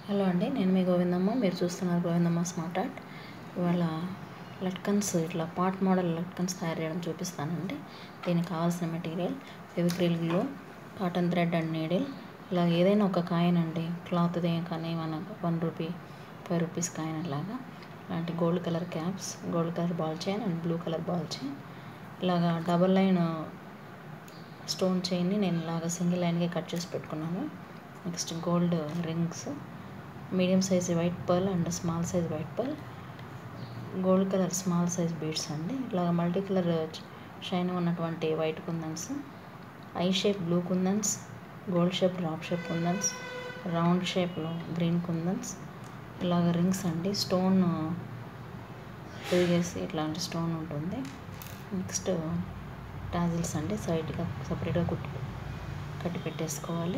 hello అండి నేను మీ గోవిందమ్మ మీరు చూస్తున్నారు గోవిందమ్మ స్మార్ట్ ఆర్ట్ ఇవాళ లట్కన్స్ ఇట్లా పాట్ మోడల్ లట్కన్స్ తయారు చేయడం చూపిస్తానండి దీనికి కావాల్సిన material Fevicryl glue cotton thread and needle ఇలా ఏదైనా ఒక కాయిన్ అండి క్లాత్దే కానీ మన one rupee five rupees coin అలాగా అలాంటి gold colour caps gold colour ball chain and blue colour ball chain ఇలాగా డబల్ లైన్ స్టోన్ చైన్ని నేను ఇలాగ సింగిల్ లైన్గా కట్ చేసి పెట్టుకున్నాను next gold rings medium size white pearl and small size white pearl gold colour small size beads అండి ఇలాగ multi colour shine ఉన్నటువంటి white kundans eye shape blue kundans gold shape drop shape kundans round షేప్లో green kundans ఇలాగ rings అండి stone తిరిగేసి ఇట్లాంటి stone ఉంటుంది next tassels అండి సైడ్గా సపరేట్గా కుట్టి కట్టి పెట్టేసుకోవాలి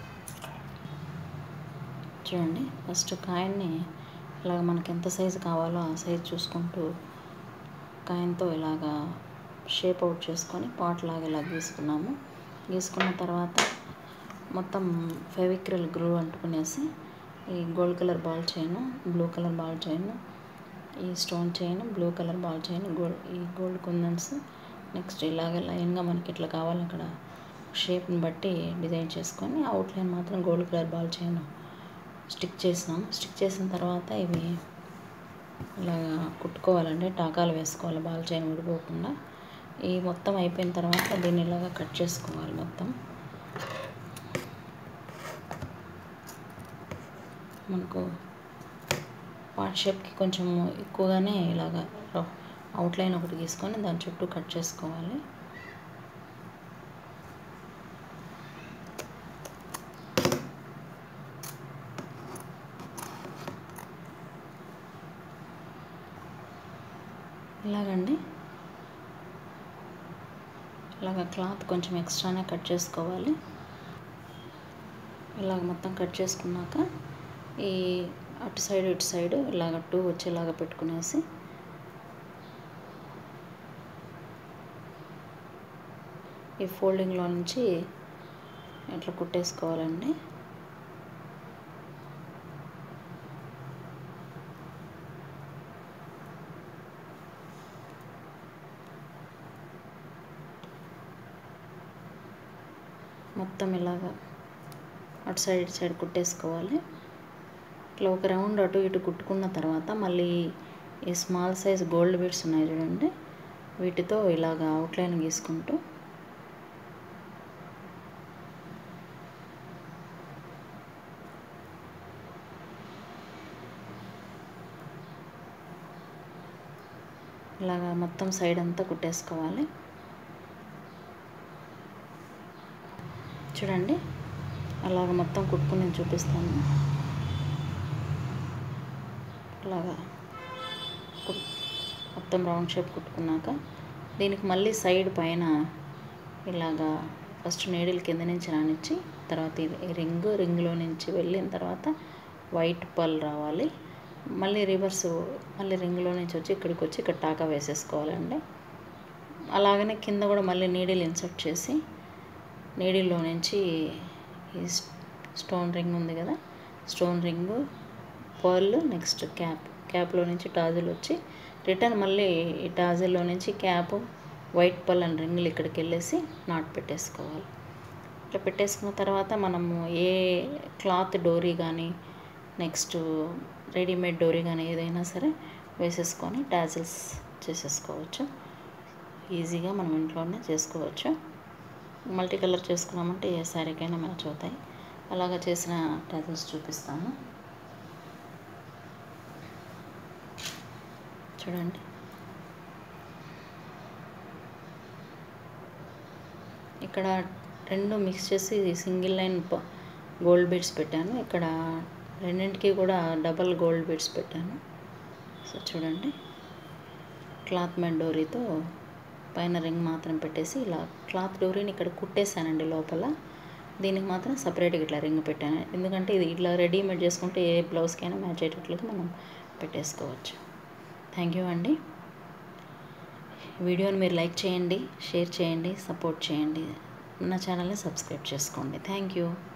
చూడండి ఫస్ట్ కాయన్ని ఇలాగ మనకి ఎంత సైజు కావాలో ఆ సైజు చూసుకుంటూ కాయంతో ఇలాగా షేప్ అవుట్ చేసుకొని పాట్ లాగా ఇలా గీసుకున్నాము గీసుకున్న తర్వాత మొత్తం ఫెవిక్రిల్ గ్రూ అంటుకునేసి ఈ gold colour ball chain blue colour ball chain ఈ stone chain blue colour ball chain gold ఈ గోల్డ్ కుందన్స్ నెక్స్ట్ ఇలాగ లైన్గా మనకి ఇట్లా కావాలి అక్కడ షేప్ని బట్టి డిజైన్ చేసుకొని అవుట్లైన్ మాత్రం gold colour ball chain stick చేసినాం స్టిక్ చేసిన తర్వాత ఇవి ఇలాగా కుట్టుకోవాలండి టాకాలు వేసుకోవాలి బాల్ చైన్ ఊడిపోకుండా ఈ మొత్తం అయిపోయిన తర్వాత దీన్ని ఇలాగా కట్ చేసుకోవాలి మొత్తం మనకు పార్ట్ షేప్కి కొంచెం ఎక్కువగానే ఇలాగా అవుట్లైన్ ఒకటి గీసుకొని దాని చుట్టూ కట్ చేసుకోవాలి ఇలాగండి ఇలాగ క్లాత్ కొంచెం ఎక్స్ట్రానే కట్ చేసుకోవాలి ఇలాగ మొత్తం కట్ చేసుకున్నాక ఈ అటు సైడ్ ఇటు సైడ్ ఇలాగ టూ వచ్చేలాగా పెట్టుకునేసి ఈ ఫోల్డింగ్లో నుంచి ఇట్లా కుట్టేసుకోవాలండి మొత్తం ఇలాగా అటు సైడ్ ఇటు సైడ్ కుట్టేసుకోవాలి ఇట్లా ఒక రౌండ్ అటు ఇటు కుట్టుకున్న తర్వాత మళ్ళీ ఈ స్మాల్ సైజ్ గోల్డ్ బీడ్స్ ఉన్నాయి చూడండి వీటితో ఇలాగా అవుట్లైన్ గీసుకుంటూ ఇలాగా మొత్తం సైడ్ అంతా కుట్టేసుకోవాలి చూడండి అలాగ మొత్తం కుట్టుకుని నేను చూపిస్తాను అలాగా మొత్తం రౌండ్ షేప్ కుట్టుకున్నాక దీనికి మళ్ళీ సైడ్ పైన ఇలాగా ఫస్ట్ నీడిల్ కింద నుంచి రానిచ్చి తర్వాత ఈ రింగ్ రింగ్లో నుంచి వెళ్ళిన తర్వాత వైట్ పల్ రావాలి మళ్ళీ రివర్స్ మళ్ళీ రింగ్లో నుంచి వచ్చి ఇక్కడికి వచ్చి ఇక్కడ టాకా వేసేసుకోవాలండి అలాగనే కింద కూడా మళ్ళీ నీడిల్ ఇన్సర్ట్ చేసి నీడిల్లో నుంచి ఈ స్టోన్ రింగ్ ఉంది కదా stone ring pearl next cap క్యాప్లో నుంచి టాజిల్ వచ్చి రిటర్న్ మళ్ళీ ఈ టాజిల్లో నుంచి క్యాప్ వైట్ పల్ అండ్ రింగులు ఇక్కడికి వెళ్ళేసి నాట్ పెట్టేసుకోవాలి ఇట్లా పెట్టేసుకున్న తర్వాత మనము ఏ క్లాత్ డోరీ కానీ నెక్స్ట్ రెడీమేడ్ డోరీ కానీ ఏదైనా సరే వేసేసుకొని టాజిల్స్ చేసేసుకోవచ్చు ఈజీగా మనం ఇంట్లోనే చేసుకోవచ్చు మల్టీ కలర్ చేసుకున్నామంటే ఏ శారీకైనా మ్యాచ్ అవుతాయి అలాగా చేసిన టాజిల్స్ చూపిస్తాను చూడండి ఇక్కడ రెండు మిక్స్ చేసి సింగిల్ లైన్ గోల్డ్ బీడ్స్ పెట్టాను ఇక్కడ రెండింటికి కూడా డబల్ గోల్డ్ బీడ్స్ పెట్టాను సో చూడండి క్లాత్ మెడ్ డోరీతో పైన రింగ్ మాత్రం పెట్టేసి ఇలా క్లాత్ డోరీని ఇక్కడ కుట్టేశానండి లోపల దీనికి మాత్రం సపరేట్గా ఇట్లా రింగ్ పెట్టాను ఎందుకంటే ఇది ఇట్లా రెడీమేడ్ చేసుకుంటే ఏ బ్లౌజ్కైనా మ్యాచ్ అయ్యేటట్లుగా మనం పెట్టేసుకోవచ్చు థ్యాంక్ యూ అండి వీడియోని మీరు లైక్ చేయండి షేర్ చేయండి సపోర్ట్ చేయండి నా ఛానల్ని సబ్స్క్రైబ్ చేసుకోండి థ్యాంక్ యూ